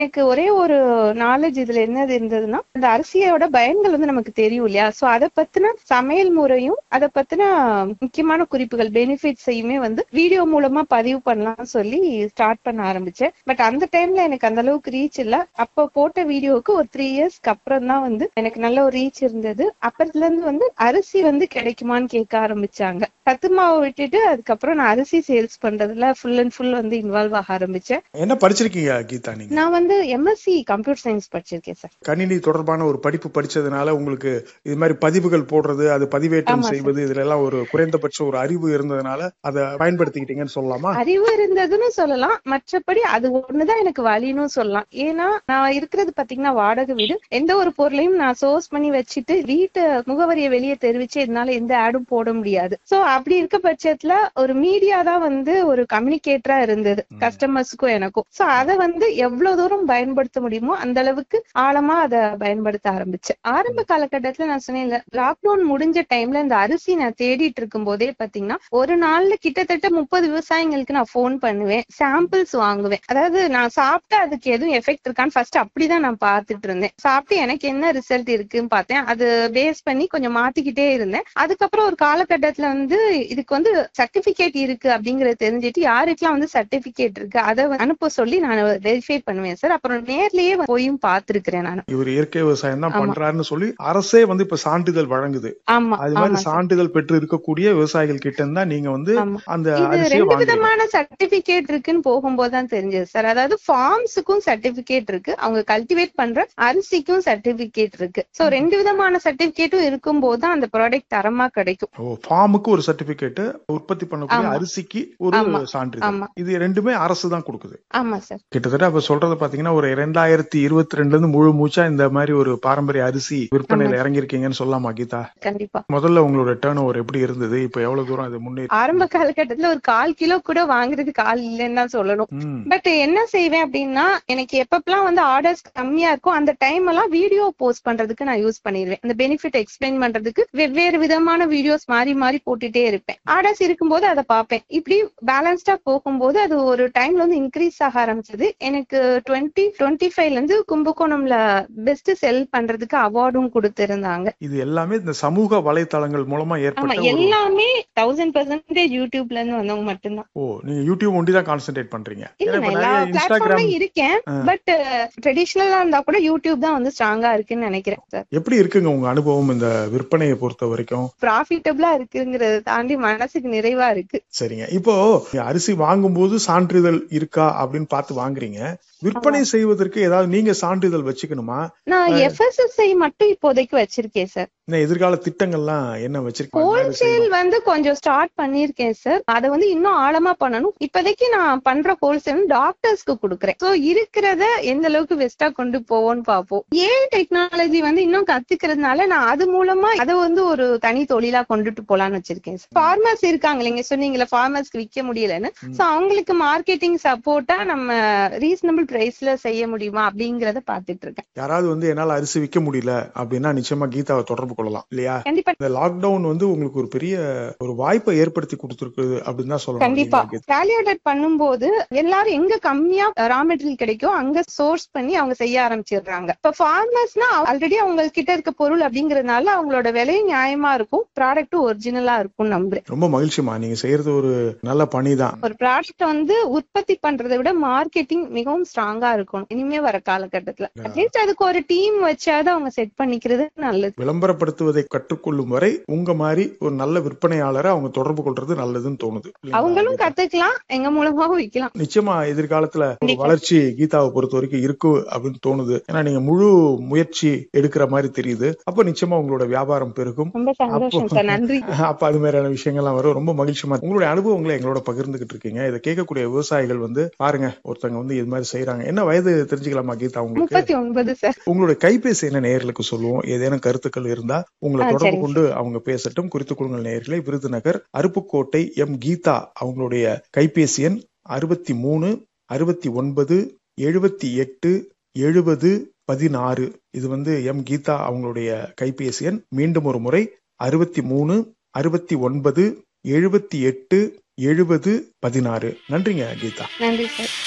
எனக்கு ஒரே ஒரு நாலேஜ் இதுல என்னது இருந்ததுன்னா அந்த அரிசியோட பயன்கள் வந்து நமக்கு தெரியும் இல்லையா சோ அதை பத்தின சமையல் முறையும் அதை பத்தின முக்கியமான குறிப்புகள் பெனிஃபிட்ஸையுமே வந்து வீடியோ மூலமா பதிவு பண்ணலாம்னு சொல்லி ஸ்டார்ட் பண்ண ஆரம்பிச்சேன் பட் அந்த டைம்ல எனக்கு அந்த அளவுக்கு ரீச் இல்ல அப்ப போட்ட வீடியோவுக்கு ஒரு த்ரீ இயர்ஸ்க்கு அப்புறம் தான் வந்து எனக்கு நல்ல ஒரு ரீச் இருந்தது அப்புறத்துல இருந்து வந்து அரிசி வந்து கிடைக்குமான்னு கேட்க ஆரம்பிச்சாங்க சத்து மாவு விட்டுட்டு அதுக்கப்புறம் நான் அரிசி சேல்ஸ் பண்றதுல ஃபுல் அண்ட் ஃபுல் வந்து இன்வால்வ் ஆக ஆரம்பிச்சேன் என்ன படிச்சிருக்கீங்க கீதா நீங்க நான் வந்து எம்எஸ்சி கம்ப்யூட்டர் சயின்ஸ் படிச்சிருக்கேன் சார் கணினி தொடர்பான ஒரு படிப்பு படிச்சதுனால உங்களுக்கு இது மாதிரி பதிவுகள் போடுறது அது பதிவேற்றம் ஆமா சார். செய்வது இதுல எல்லாம் ஒரு குறைந்தபட்ச ஒரு அறிவு இருந்ததுனால அதை பயன்படுத்திக்கிட்டீங்கன்னு சொல்லலாமா அறிவு இருந்ததுன்னு சொல்லலாம் மற்றபடி அது ஒண்ணுதான் எனக்கு வழின்னு சொல்லலாம் ஏன்னா நான் இருக்கிறது பாத்தீங்கன்னா வாடகை வீடு எந்த ஒரு பொருளையும் நான் சோர்ஸ் பண்ணி வச்சுட்டு வீட்டு முகவரியை வெளியே தெரிவிச்சு என்னால எந்த ஆடும் போட முடியாது சோ அப்படி இருக்க பட்சத்துல ஒரு மீடியா தான் வந்து ஒரு கம்யூனிகேட்டரா இருந்தது ம். கஸ்டமர்ஸ்க்கும் எனக்கும் சோ அதை வந்து எவ்வளவு தூரம் பயன்படுத்த முடியுமோ அந்த அளவுக்கு ஆழமா அதை பயன்படுத்த ஆரம்பிச்சேன் ஆரம்ப காலகட்டத்துல நான் சொன்னேன்ல லாக்டவுன் முடிஞ்ச டைம்ல இந்த அரிசி நான் தேடிட்டு இருக்கும் போதே பாத்தீங்கன்னா ஒரு நாள்ல கிட்டத்தட்ட முப்பது விவசாயிங்களுக்கு நான் ஃபோன் பண்ணுவேன் சாம்பிள்ஸ் வாங்குவேன் அதாவது நான் சாப்பிட்டா அதுக்கு எதுவும் எஃபெக்ட் இருக்கான்னு ஃபர்ஸ்ட் அப்படிதான் நான் பார்த்துட்டு இருந்தேன் சாப்பிட்டு எனக்கு என்ன ரிசல்ட் இருக்குன்னு பார்த்தேன் அது பேஸ் பண்ணி கொஞ்சம் மாத்திக்கிட்டே இருந்தேன் அதுக்கப்புறம் ஒரு காலகட்டத்துல வந்து இதுக்கு வந்து சர்டிபிகேட் இருக்கு அப்படிங்கறத தெரிஞ்சுட்டு யாருக்கெல்லாம் வந்து சர்டிபிகேட் இருக்கு அதை அனுப்ப சொல்லி நான் வெரிஃபை பண்ணுவேன் சார் அப்புறம் நேர்லயே போயும் பார்த்திருக்கிறேன் நான் இவர் இயற்கை விவசாயம் தான் ஆமா. பண்றாருன்னு சொல்லி அரசே வந்து இப்ப சான்றிதழ் வழங்குது ஆமா அது மாதிரி ஆமா சார். சான்றிதழ் பெற்று இருக்கக்கூடிய விவசாயிகள் கிட்ட இருந்தா நீங்க வந்து ஆமா. அந்த இது அரிசியை ரெண்டு வாங்குறீங்க விதமான சர்டிபிகேட் இருக்குன்னு போகும்போது தான் தெரிஞ்சது சார் அதாவது ஃபார்ம்ஸுக்கும் சர்டிபிகேட் இருக்கு அவங்க கல்டிவேட் பண்ற அரிசிக்கும் சர்டிபிகேட் இருக்கு சோ ரெண்டு விதமான சர்டிபிகேட்டும் இருக்கும் போது தான் அந்த ப்ராடக்ட் தரமா கிடைக்கும் ஓ ஃபார்முக்கு ஒரு சர்டிபிகேட் உற்பத்தி பண்ணக்கூடிய ஆமா. அரிசிக்கு ஒரு ஆமா. சான்றிதழ் ஆமா இது ரெண்டுமே அரசு தான் கொடுக்குது ஆமா சார் கிட்டத்தட்ட அப்ப சொல்றது பாத்தீங்கன்னா ஒரு இரண்டாயிரத்தி இருபத்தி ரெண்டுல இருந்து முழு மூச்சா இந்த மாதிரி ஒரு பாரம்பரிய அரிசி விற்பனையில ஆமா. இறங்கியிருக்கீங்கன்னு சொல்லலாமா கீதா கண்டிப்பா முதல்ல உங்களோட டேர்ன் ஓவர் எப்படி இருந்தது இப்ப எவ்வளவு தூரம் அது முன்னேறி ஆரம்ப காலகட்டத்துல ஒரு கால் கிலோ கூட வாங்குறதுக்கு ஆள் இல்லைன்னு தான் சொல்லணும் ம். பட் என்ன செய்வேன் அப்படின்னா எனக்கு எப்பப்பெல்லாம் வந்து ஆர்டர்ஸ் கம்மியா இருக்கும் அந்த டைம் எல்லாம் வீடியோ போஸ்ட் பண்றதுக்கு நான் யூஸ் பண்ணிடுவேன் அந்த பெனிஃபிட் எக்ஸ்பிளைன் பண்றதுக்கு வெவ்வேறு விதமான வீடியோஸ் மாறி மாறி போட்டுட்டே இருப்பேன் ஆர்டர்ஸ் இருக்கும்போது அதை பார்ப்பேன் இப்படி பேலன்ஸ்டா போகும்போது அது ஒரு டைம்ல வந்து இன்க்ரீஸ் ஆக ஆரம்பிச்சது எனக்கு டுவெண்ட்டி டுவெண்ட்டி ஃபைவ்ல இருந்து கும்பகோணம்ல பெஸ்ட் செல் பண்றதுக்கு அவார்டும் கொடுத்திருந்தாங்க இது எல்லாமே இந்த சமூக வலைத்தளங்கள் மூலமா ஆமா ஏற்பட்ட ஒரு எல்லாமே தௌசண்ட் பர்சன்டேஜ் யூடியூப்ல இருந்து வந்தவங்க மட்டும்தான் ஓ நீங்க யூடியூப் ஒண்டி தான் கான்சென்ட்ரேட் பண்றீங்க இல்ல ஏன்னா இப்ப நான் எல்லா நிறைய இன்ஸ்டாகிராம் பிளாட்ஃபார்ம்லயும் இருக்கேன் ஆ. பட் ட்ரெடிஷ்னலா இருந்தா கூட யூடியூப் தான் வந்து ஸ்ட்ராங்கா இருக்குன்னு நினைக்கிறேன் சார் எப்படி இருக்குங்க உங்க அனுபவம் இந்த விற்பனையை பொறுத்த வரைக்கும் ப்ராஃபிட்டபிளா இருக்குங்கிறத தாண்டி மனசுக்கு நிறைவா இருக்கு சரிங்க இப்போ நீங்க அரிசி வாங்கும்போது சான்றிதழ் இருக்கா அப்படின்னு பார்த்து வாங்குறீங்க விற்பனை செய்வதற்கு ஏதாவது நீங்க சான்றிதழ் வச்சுக்கணுமா நான் எஃப்எஸ்எஸ்ஐ மட்டும் இப்போதைக்கு வச்சிருக்கேன் சார் இன்னும் எதிர்கால திட்டங்கள்லாம் என்ன வச்சிருக்கீங்க ஹோல்சேல் வந்து கொஞ்சம் ஸ்டார்ட் பண்ணிருக்கேன் சார் அதை வந்து இன்னும் ஆழமா பண்ணணும் இப்போதைக்கு நான் பண்ற ஹோல்சேல் டாக்டர்ஸ்க்கு கொடுக்குறேன் சோ இருக்கிறத எந்த அளவுக்கு பெஸ்டா கொண்டு போவோம்னு பார்ப்போம் ஏன் டெக்னாலஜி வந்து இன்னும் கத்துக்கிறதுனால நான் அது மூலமா அதை வந்து ஒரு தனி தொழிலா கொண்டுட்டு போலான்னு வச்சிருக்கேன் ஃபார்மர்ஸ் இருக்காங்க இல்லைங்க சொன்னீங்களா ஃபார்மர்ஸ்க்கு விற்க முடியலன்னு சோ அவங்களுக்கு மார்க்கெட்டிங் சப்போர்ட்டா நம்ம ரீசனபிள் பிரைஸ்ல செய்ய முடியுமா அப்படிங்கறத பாத்துட்டு இருக்கேன் யாராவது வந்து என்னால அரிசி விற்க முடியல அப்படின்னா நிச்சயமா கீதாவை தொடர்பு கொள்ளலாம் இல்லையா கண்டிப்பா இந்த லாக்டவுன் வந்து உங்களுக்கு ஒரு பெரிய ஒரு வாய்ப்பை ஏற்படுத்தி கொடுத்துருக்குது அப்படின்னு தான் சொல்லணும் கண்டிப்பா இல்லையா கீதா? வேல்யூ ஆடட் பண்ணும்போது எல்லாரும் எங்க கம்மியா ரா மெட்டீரியல் கிடைக்கும் அங்க சோர்ஸ் பண்ணி அவங்க செய்ய ஆரம்பிச்சிடுறாங்க இப்ப ஃபார்மர்ஸ்னா ஆல்ரெடி அவங்க கிட்ட இருக்க பொருள் அப்படிங்கறதுனால அவங்களோட விலையும் நியாயமா இருக்கும் ப்ராடக்ட்டும் ஒரிஜினலா இருக்கும் நம்புறேன் ரொம்ப மகிழ்ச்சிமா நீங்க செய்யறது ஒரு நல்ல பணி தான் ஒரு ப்ராடக்ட் வந்து உற்பத்தி பண்றதை விட மார்க்கெட்டிங் மிகவும் ஸ்ட்ராங்கா இருக்கணும் இனிமே வர காலகட்டத்துல அட்லீஸ்ட் அதுக்கு ஒரு டீம் வச்சாவது அவங்க செட் பண்ணிக்கிறது நல்லது விளம்பரப்படுத்துவதை கற்றுக்கொள்ளும் வரை உங்க மாதிரி ஒரு நல்ல விற்பனையாளரை அவங்க தொடர்பு கொள்றது நல்லதுன்னு தோணுது இல்லைங்களா? அவங்களும் கத்துக்கலாம் எங்க மூலமாவும் விக்கலாம் நிச்சயமா எதிர்காலத்துல ஒரு கண்டிப்பா. வளர்ச்சி கீதாவை பொறுத்த வரைக்கும் இருக்கு அப்படின்னு தோணுது ஏன்னா நீங்க முழு முயற்சி எடுக்கிற மாதிரி தெரியுது அப்ப நிச்சயமா உங்களோட வியாபாரம் பெருகும் ரொம்ப சந்தோஷம் சார் நன்றி அப்ப அது மாதிரியான விஷயங்கள்லாம் வரும் ரொம்ப மகிழ்ச்சிமா உங்களுடைய அனுபவங்களை எங்களோட பகிர்ந்துகிட்டு இருக்கீங்க இதை கேட்கக்கூடிய விவசாயிகள் வந்து பாருங்க ஒருத்தங்க வந்து இது மாதிரி செய்யறாங்க என்ன வயது தெரிஞ்சுக்கலாமா கீதா உங்களுக்கு முப்பத்தி ஒன்பது சார் உங்களுடைய கைபேசி என்ன நேயர்களுக்கு சொல்லுவோம் ஏதேனும் கருத்துக்கள் இருந்தா உங்களை ஆ, தொடர்பு சரிங்க. கொண்டு அவங்க பேசட்டும் குறித்துக் கொள்ளுங்கள் நேயர்களே விருதுநகர் அருப்புக்கோட்டை எம் கீதா அவங்களுடைய கைபேசி எண் அறுபத்தி மூணு அறுபத்தி ஒன்பது எழுபத்தி எட்டு எழுபது பதினாறு இது வந்து எம் கீதா அவங்களுடைய கைபேசி எண் மீண்டும் ஒரு முறை அறுபத்தி மூணு அறுபத்தி ஒன்பது எழுபத்தி எட்டு எழுபது பதினாறு நன்றிங்க கீதா நன்றி சார்